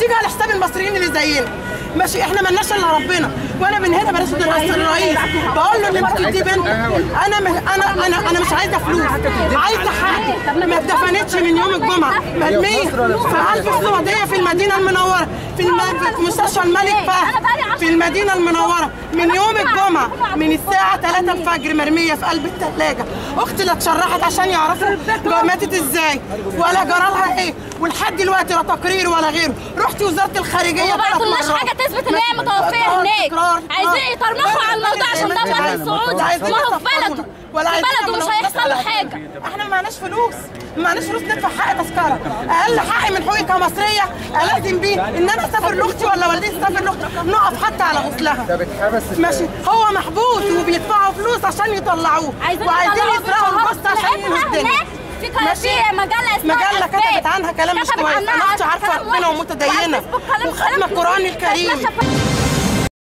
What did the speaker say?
تيجي على حساب المصريين اللي زينا ماشي احنا مالناش الا ربنا وانا من هنا برشد الرئيس الرئيس بقول له ان انت دي بنت انا م... انا انا انا مش عايزه فلوس عايزه حقي ما اتدفنتش من يوم الجمعه مرميه في قلب السعوديه في المدينه المنوره في, الم... في مستشفى الملك فهد في المدينه المنوره من يوم الجمعه من الساعه 3 الفجر مرميه في قلب الثلاجه اختي اللي اتشرحت عشان يعرفوا ماتت ازاي ولا جرى لها ايه ولحد دلوقتي لا تقرير ولا غيره رحت وزاره الخارجيه وما بعتولناش حاجه تثبت ان هي متوفيه هناك عايزين يطرمخوا على الموضوع عشان ده مواطن سعودي ما هو في بلده ولا في بلده مش هيحصل له حاجه احنا ما معناش فلوس ما معناش فلوس ندفع حق تذكره اقل حق من حقوقي كمصريه الازم بيه ان انا اسافر لاختي ولا والدتي تسافر لاختي نقف حتى على غسلها ده بتحبس ماشي هو محبوس وبيدفعوا فلوس عشان يطلعوه عايزين وعايزين يطلعوا يسرقوا بالشهادة البوسطه عشان بتاعتها ينهوا الدنيا هناك في كان في مجله اسمها مجله الأسباب. كتبت عنها كلام مش كتبت كويس عنها انا اختي عارفه كلام ربنا وحش. ومتدينه وعلى الفيسبوك كلام- وختمه كلام القران كتير. الكريم نشفت.